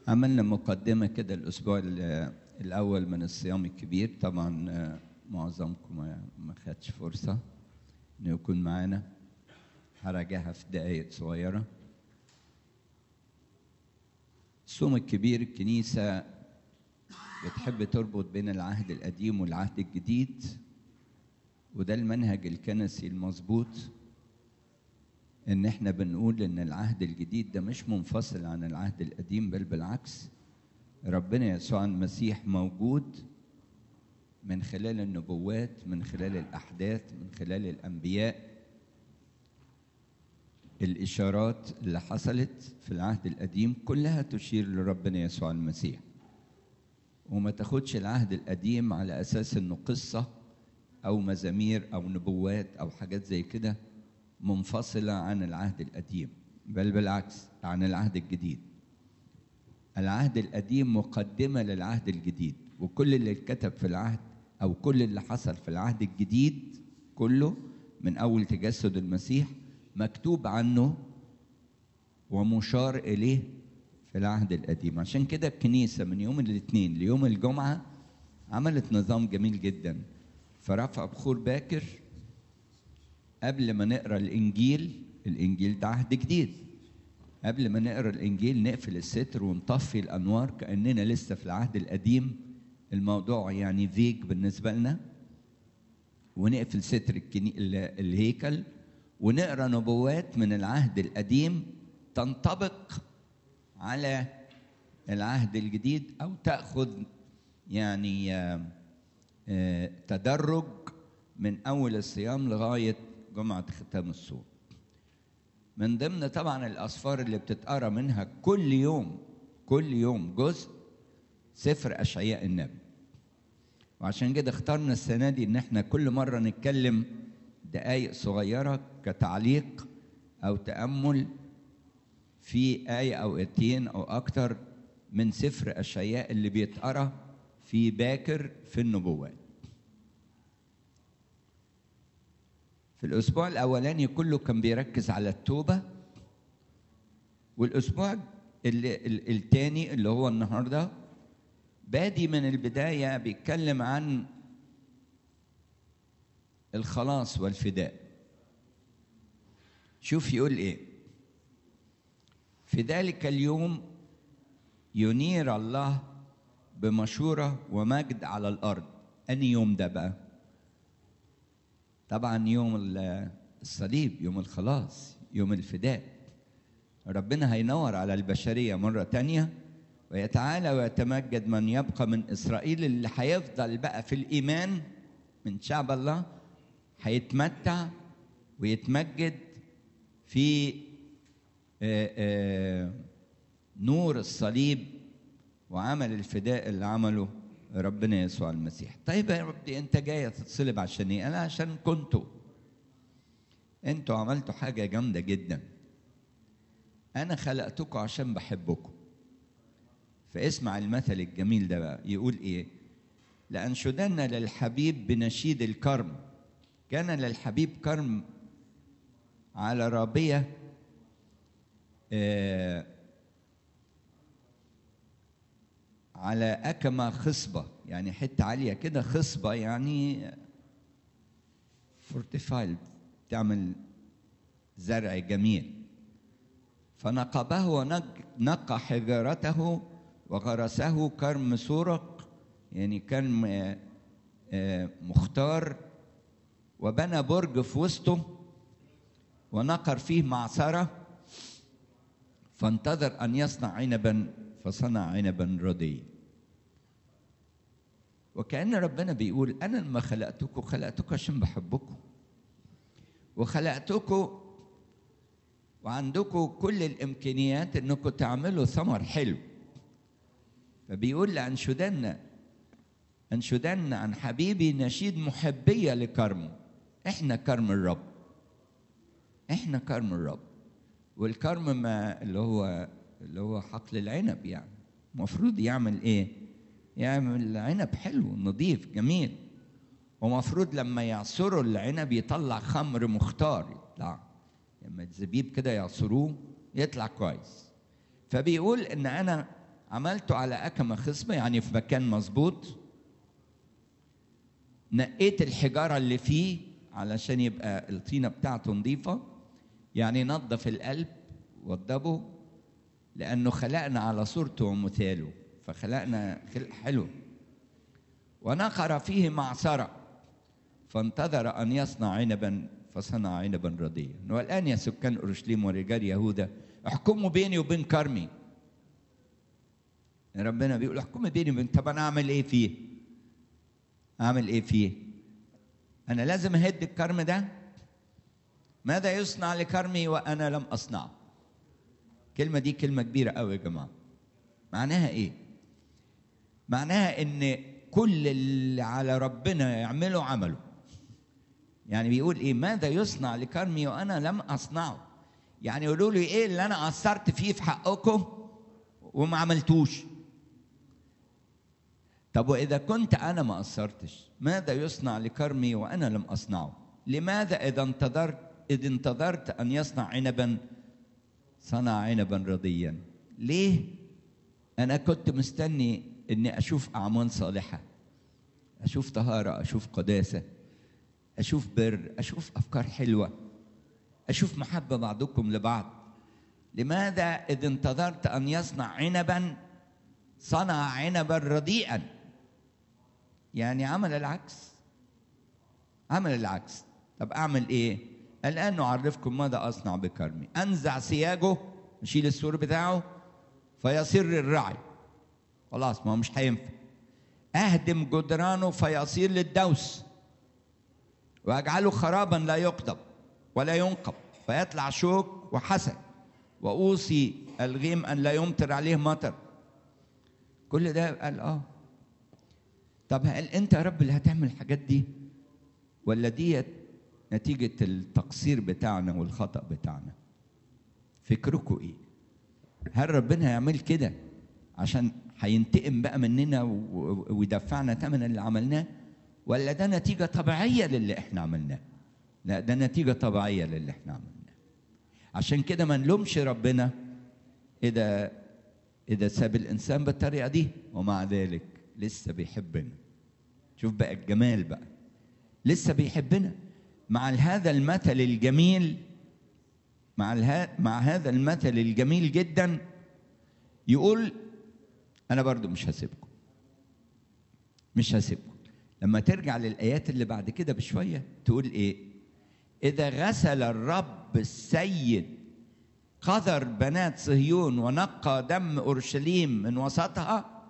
عملنا مقدمة كده الأسبوع ال- الأول من الصيام الكبير طبعا آه، معظمكم ما ما خدش فرصة إنه يكون معانا هراجعها في دقايق صغيرة الصوم الكبير الكنيسة بتحب تربط بين العهد القديم والعهد الجديد وده المنهج الكنسي المظبوط ان احنا بنقول ان العهد الجديد ده مش منفصل عن العهد القديم بل بالعكس ربنا يسوع المسيح موجود من خلال النبوات من خلال الاحداث من خلال الانبياء الاشارات اللي حصلت في العهد القديم كلها تشير لربنا يسوع المسيح وما تاخدش العهد القديم على اساس انه قصه او مزامير او نبوات او حاجات زي كده منفصله عن العهد القديم بل بالعكس عن العهد الجديد العهد القديم مقدمه للعهد الجديد وكل اللي اتكتب في العهد او كل اللي حصل في العهد الجديد كله من اول تجسد المسيح مكتوب عنه ومشار اليه في العهد القديم عشان كده الكنيسه من يوم الاثنين ليوم الجمعه عملت نظام جميل جدا فرفع بخور باكر قبل ما نقرا الانجيل الانجيل ده عهد جديد قبل ما نقرا الانجيل نقفل الستر ونطفي الانوار كاننا لسه في العهد القديم الموضوع يعني فيك بالنسبه لنا ونقفل ستر الكني... ال- الهيكل ونقرا نبوات من العهد القديم تنطبق على العهد الجديد او تاخذ يعني آه، آه، تدرج من اول الصيام لغايه جمعه ختام الصوم من ضمن طبعا الاسفار اللي بتتقرا منها كل يوم كل يوم جزء سفر اشعياء النبي وعشان كده اخترنا السنه دي ان احنا كل مره نتكلم دقائق صغيره كتعليق او تامل في ايه او ايتين او اكتر من سفر اشعياء اللي بيتقرا في باكر في النبوات في الاسبوع الاولاني كله كان بيركز على التوبه والاسبوع اللي ال- التاني اللي هو النهارده بادي من البدايه بيتكلم عن الخلاص والفداء شوف يقول ايه في ذلك اليوم ينير الله بمشورة ومجد على الأرض أني يوم ده بقى طبعا يوم ال- الصليب يوم الخلاص يوم الفداء ربنا هينور على البشرية مرة تانية ويتعالى ويتمجد من يبقى من إسرائيل اللي هيفضل بقى في الإيمان من شعب الله هيتمتع ويتمجد في آه، آه، نور الصليب وعمل الفداء اللي عمله ربنا يسوع المسيح طيب يا رب انت جاي تتصلب عشان ايه انا عشان كنتوا انتوا عملتوا حاجه جامده جدا انا خلقتكم عشان بحبكم فاسمع المثل الجميل ده بقى يقول ايه لانشدن للحبيب بنشيد الكرم كان للحبيب كرم على رابيه آه على أكمة خصبة يعني حتة عالية كده خصبة يعني فورتيفايد تعمل زرع جميل فنقبه ونقى حجارته وغرسه كرم سورق يعني كان آه، آه، مختار وبنى برج في وسطه ونقر فيه معصره فانتظر أن يصنع عنبا فصنع عنبا ردي وكأن ربنا بيقول أنا لما خلقتكم خلقتكم عشان بحبكم وخلقتكم وعندكم كل الإمكانيات إنكم تعملوا ثمر حلو فبيقول لأنشدن أنشدن عن حبيبي نشيد محبية لكرمه إحنا كرم الرب إحنا كرم الرب والكرم ما اللي هو اللي هو حقل العنب يعني المفروض يعمل ايه يعمل عنب حلو نظيف جميل ومفروض لما يعصروا العنب يطلع خمر مختار يطلع لما الزبيب كده يعصروه يطلع كويس فبيقول ان انا عملته على أكمة خصبة يعني في مكان مظبوط نقيت الحجارة اللي فيه علشان يبقى الطينة بتاعته نظيفة يعني نظف القلب وضبه لأنه خلقنا على صورته ومثاله فخلقنا خلق حلو ونقر فيه معصرة فانتظر أن يصنع عنبا فصنع عنبا رديا والآن يا سكان أورشليم ورجال يهوذا احكموا بيني وبين كرمي ربنا بيقول احكموا بيني وبين طب أنا أعمل إيه فيه؟ أعمل إيه فيه؟ أنا لازم أهد الكرم ده ماذا يصنع لكرمي وأنا لم أصنعه؟ الكلمة دي كلمة كبيرة قوي يا جماعة معناها إيه؟ معناها إن كل اللي على ربنا يعمله عمله يعني بيقول ايه ماذا يصنع لكرمي وانا لم اصنعه يعني يقولوا لي ايه اللي انا قصرت فيه في حقكم وما عملتوش طب واذا كنت انا ما قصرتش ماذا يصنع لكرمي وانا لم اصنعه لماذا اذا انتظرت اذ انتظرت ان يصنع عنبا صنع عنبا رضيا ليه انا كنت مستني اني اشوف اعمال صالحه اشوف طهاره اشوف قداسه اشوف بر اشوف افكار حلوه اشوف محبه بعضكم لبعض لماذا اذ انتظرت ان يصنع عنبا صنع عنبا رديئا يعني عمل العكس عمل العكس طب اعمل ايه الان نعرفكم ماذا اصنع بكرمي انزع سياجه اشيل السور بتاعه فيصير الرعي خلاص ما هو مش هينفع اهدم جدرانه فيصير للدوس واجعله خرابا لا يقضب ولا ينقب فيطلع شوك وحسن واوصي الغيم ان لا يمطر عليه مطر كل ده قال اه طب هل انت يا رب اللي هتعمل الحاجات دي ولا ديت نتيجة التقصير بتاعنا والخطأ بتاعنا فكركم ايه هل ربنا هيعمل كده عشان هينتقم بقى مننا ويدفعنا ثمن اللي عملناه ولا ده نتيجة طبيعية للي احنا عملناه لا ده نتيجة طبيعية للي احنا عملناه عشان كده ما نلومش ربنا إذا إذا ساب الإنسان بالطريقة دي ومع ذلك لسه بيحبنا شوف بقى الجمال بقى لسه بيحبنا مع هذا المثل الجميل مع الها مع هذا المثل الجميل جدا يقول أنا برضو مش هسيبكم مش هسيبكم لما ترجع للآيات اللي بعد كده بشوية تقول إيه إذا غسل الرب السيد قذر بنات صهيون ونقى دم أورشليم من وسطها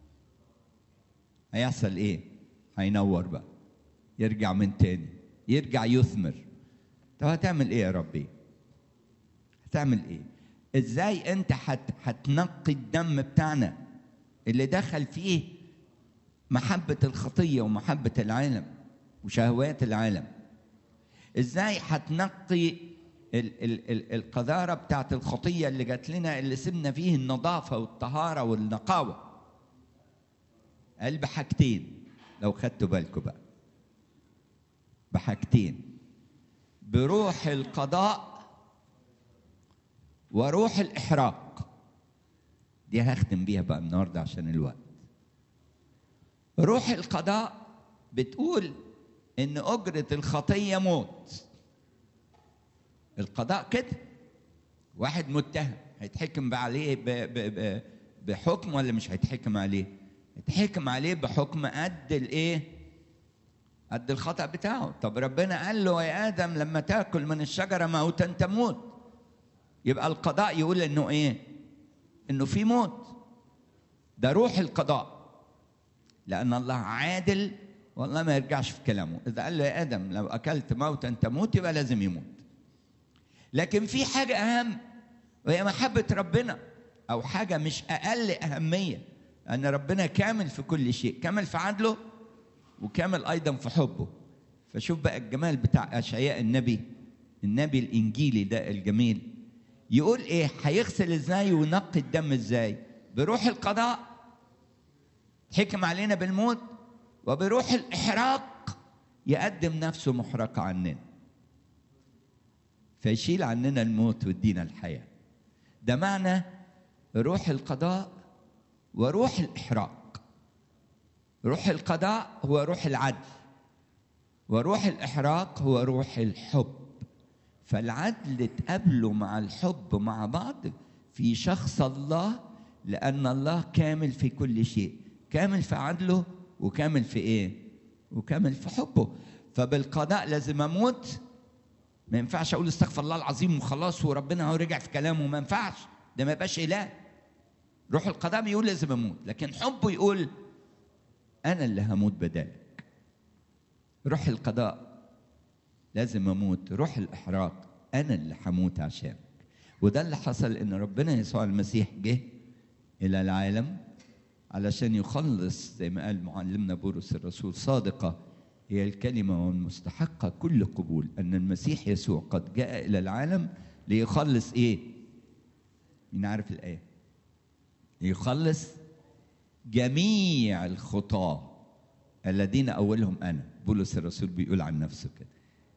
هيحصل إيه هينور بقى يرجع من تاني يرجع يثمر طب هتعمل إيه يا ربي هتعمل إيه إزاي أنت هت... هتنقي الدم بتاعنا اللي دخل فيه محبة الخطية ومحبة العالم وشهوات العالم ازاي هتنقي ال ال ال القذارة بتاعت الخطية اللي جات لنا اللي سبنا فيه النظافة والطهارة والنقاوة قال بحاجتين لو خدتوا بالكم بقى بحاجتين بروح القضاء وروح الإحراق دي هختم بيها بقى النهارده عشان الوقت روح القضاء بتقول ان اجره الخطيه موت القضاء كده واحد متهم هيتحكم بقى عليه ب ب ب بحكم ولا مش هيتحكم عليه هيتحكم عليه بحكم قد الايه قد الخطا بتاعه طب ربنا قال له يا ادم لما تاكل من الشجره موتا تموت يبقى القضاء يقول انه ايه انه في موت ده روح القضاء لأن الله عادل والله ما يرجعش في كلامه إذا قال له يا آدم لو أكلت موتا تموت يبقى لازم يموت لكن في حاجة أهم وهي محبة ربنا أو حاجة مش أقل أهمية أن ربنا كامل في كل شيء كامل في عدله وكامل أيضا في حبه فشوف بقى الجمال بتاع أشعياء النبي النبي الإنجيلي ده الجميل يقول إيه هيغسل إزاي وينقي الدم إزاي بروح القضاء حكم علينا بالموت وبروح الإحراق يقدم نفسه محرقة عننا فيشيل عننا الموت ويدينا الحياة ده معنى روح القضاء وروح الإحراق روح القضاء هو روح العدل وروح الإحراق هو روح الحب فالعدل تقابله مع الحب مع بعض في شخص الله لأن الله كامل في كل شيء كامل في عدله وكامل في إيه؟ وكامل في حبه فبالقضاء لازم أموت ما ينفعش أقول استغفر الله العظيم وخلاص وربنا هو رجع في كلامه ما ينفعش ده ما يبقاش إله روح القضاء بيقول لازم أموت لكن حبه يقول أنا اللي هموت بدالك روح القضاء لازم اموت روح الاحراق انا اللي هموت عشانك وده اللي حصل ان ربنا يسوع المسيح جه الى العالم علشان يخلص زي ما قال معلمنا بولس الرسول صادقه هي الكلمه والمستحقه كل قبول ان المسيح يسوع قد جاء الى العالم ليخلص ايه؟ مين عارف الايه؟ ليخلص جميع الخطاه الذين اولهم انا بولس الرسول بيقول عن نفسه كده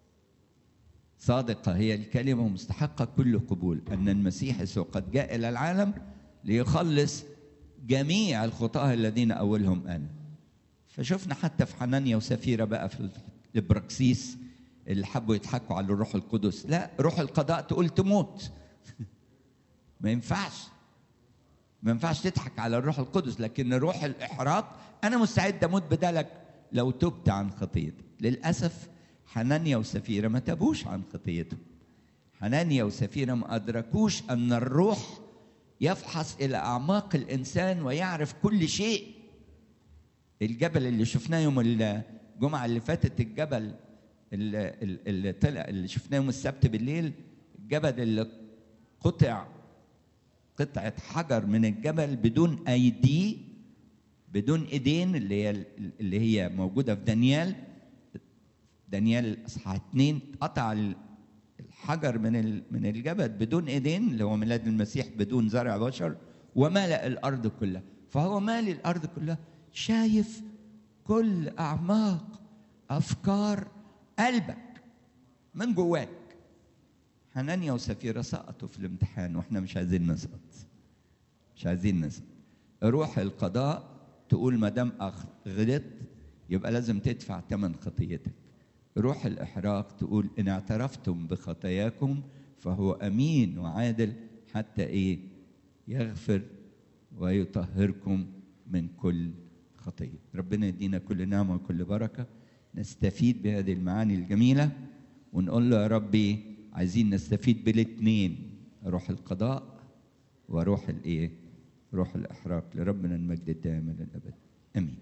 صادقة هي الكلمة ومستحقة كل قبول أن المسيح يسوع قد جاء إلى العالم ليخلص جميع الخطاة الذين أولهم أنا فشفنا حتى في حنانيا وسفيرة بقى في البراكسيس اللي حبوا يضحكوا على الروح القدس لا روح القضاء تقول تموت ما ينفعش ما ينفعش تضحك على الروح القدس لكن روح الإحراق أنا مستعد أموت بدالك لو تبت عن خطيتك للأسف حنانيا وسفيرة ما تابوش عن خطيتهم حنانيا وسفيرة ما أدركوش أن الروح يفحص إلى أعماق الإنسان ويعرف كل شيء الجبل اللي شفناه يوم الجمعة اللي فاتت الجبل اللي, اللي طلع اللي شفناه يوم السبت بالليل الجبل اللي قطع قطعة حجر من الجبل بدون أيدي بدون ايدين اللي هي اللي هي موجوده في دانيال دانيال اصحاح اثنين قطع الحجر من من الجبل بدون ايدين اللي هو ميلاد المسيح بدون زرع بشر وملأ الارض كلها فهو مالي الارض كلها شايف كل اعماق افكار قلبك من جواك حنانيا وسفيرة سقطوا في الامتحان واحنا مش عايزين نسقط مش عايزين نسقط روح القضاء تقول ما دام غلطت يبقى لازم تدفع ثمن خطيتك روح الإحراق تقول إن اعترفتم بخطاياكم فهو أمين وعادل حتى إيه يغفر ويطهركم من كل خطية ربنا يدينا كل نعمة وكل بركة نستفيد بهذه المعاني الجميلة ونقول له يا ربي عايزين نستفيد بالاثنين روح القضاء وروح الايه روح الاحراق لربنا المجد الدائم الى الابد امين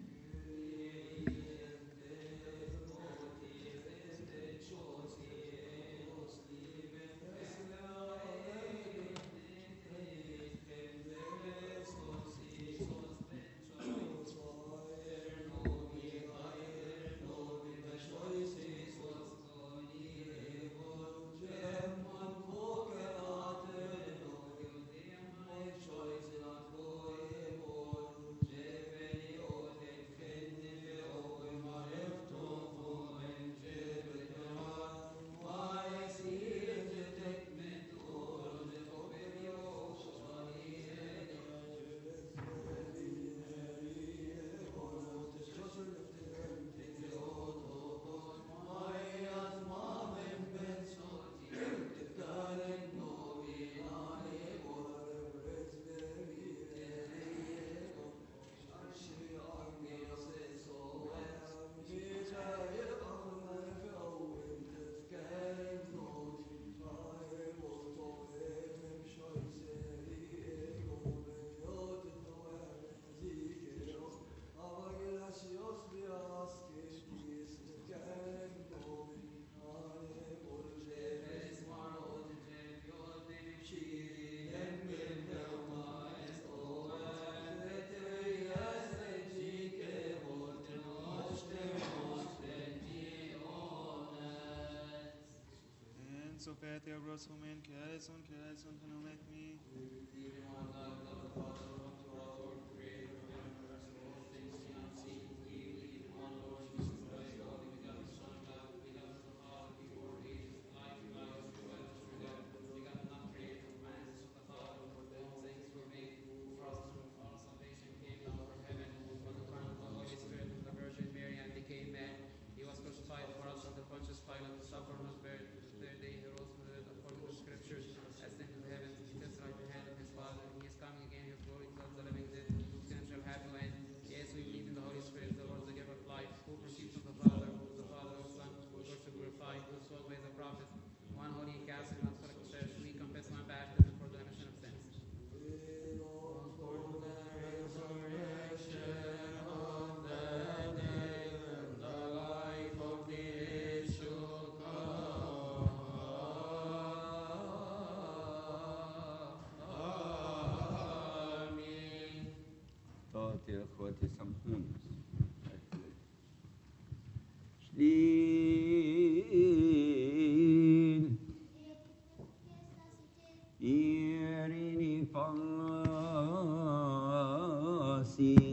so Peter bros home in Kelson, Kelson, to make me. one holy and Catholic and apostolic church, we confess one baptism for the remission of sins. طاعت يا اخواتي سامحوني شليل يريني فاسي